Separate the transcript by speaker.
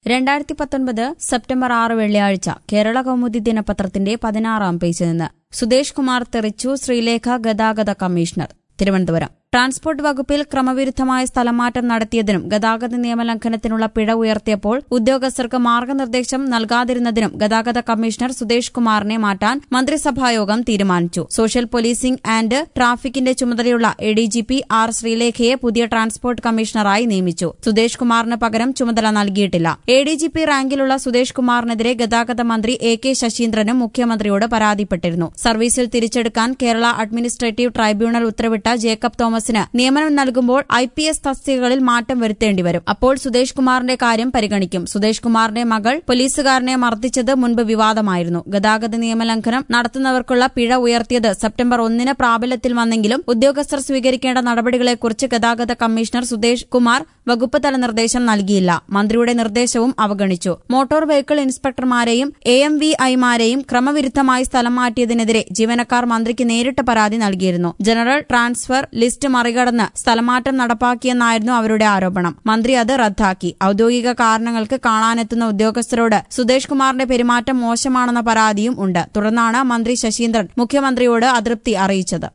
Speaker 1: രണ്ടായിരത്തി പത്തൊൻപത് സെപ്റ്റംബർ ആറ് വെള്ളിയാഴ്ച കേരള കൗമുദി ദിനപത്രത്തിന്റെ പതിനാറാം പേജിൽ നിന്ന് സുദേശ് കുമാർ തെറിച്ചു ശ്രീലേഖ ഗതാഗത കമ്മീഷണർ തിരുവനന്തപുരം ട്രാൻസ്പോർട്ട് വകുപ്പിൽ ക്രമവിരുദ്ധമായ സ്ഥലമാറ്റം നടത്തിയതിനും ഗതാഗത നിയമലംഘനത്തിനുള്ള പിഴ ഉയർത്തിയപ്പോൾ ഉദ്യോഗസ്ഥർക്ക് മാർഗനിർദ്ദേശം നൽകാതിരുന്നതിനും ഗതാഗത കമ്മീഷണർ സുദേശ് കുമാറിനെ മാറ്റാൻ മന്ത്രിസഭായോഗം തീരുമാനിച്ചു സോഷ്യൽ പോലീസിംഗ് ആൻഡ് ട്രാഫിക്കിന്റെ ചുമതലയുള്ള A D G P R ശ്രീലേഖയെ പുതിയ ട്രാൻസ്പോർട്ട് കമ്മീഷണറായി നിയമിച്ചു സുദേശ് കുമാറിന് പകരം ചുമതല നൽകിയിട്ടില്ല എ ഡി ജി പി റാങ്കിലുള്ള സുദേശ് കുമാറിനെതിരെ ഗതാഗത മന്ത്രി എ കെ ശശീന്ദ്രനും മുഖ്യമന്ത്രിയോട് പരാതിപ്പെട്ടിരുന്നു സർവീസിൽ തിരിച്ചെടുക്കാൻ കേരള അഡ്മിനിസ്ട്രേറ്റീവ് ട്രൈബ്യൂണൽ ഉത്തരവിട്ട ജേക്കബ് തോമസിന് നിയമനം നൽകുമ്പോൾ ഐ പി എസ് തസ്തികകളിൽ മാറ്റം വരുത്തേണ്ടി വരും അപ്പോൾ സുദേശ് കുമാറിന്റെ കാര്യം പരിഗണിക്കും സുദേശ് കുമാറിന്റെ മകൾ പോലീസുകാരനെ മർദ്ദിച്ചത് മുൻപ് വിവാദമായിരുന്നു ഗതാഗത നിയമലംഘനം നടത്തുന്നവർക്കുള്ള പിഴ ഉയർത്തിയത് സെപ്റ്റംബർ ഒന്നിന് പ്രാബല്യത്തിൽ വന്നെങ്കിലും ഉദ്യോഗസ്ഥർ സ്വീകരിക്കേണ്ട നടപടികളെക്കുറിച്ച് ഗതാഗത കമ്മീഷണർ സുദേശ് കുമാർ വകുപ്പ് തല നിർദ്ദേശം നൽകിയില്ല മന്ത്രിയുടെ നിർദ്ദേശവും അവഗണിച്ചു മോട്ടോർ വെഹിക്കിൾ ഇൻസ്പെക്ടർമാരെയും എ എം വി ഐമാരെയും ക്രമവിരുദ്ധമായി സ്ഥലം മാറ്റിയതിനെതിരെ ജീവനക്കാർ മന്ത്രിക്ക് നേരിട്ട് പരാതി നൽകിയിരുന്നു ജനറൽ ട്രാൻസ്ഫർ ലിസ്റ്റ് മറികടന്ന് സ്ഥലമാറ്റം നടപ്പാക്കിയെന്നായിരുന്നു അവരുടെ ആരോപണം മന്ത്രി അത് റദ്ദാക്കി ഔദ്യോഗിക കാരണങ്ങൾക്ക് കാണാനെത്തുന്ന ഉദ്യോഗസ്ഥരോട് സുദേശ് കുമാറിന്റെ പെരുമാറ്റം മോശമാണെന്ന പരാതിയും ഉണ്ട് തുടർന്നാണ് മന്ത്രി ശശീന്ദ്രൻ മുഖ്യമന്ത്രിയോട് അതൃപ്തി അറിയിച്ചത്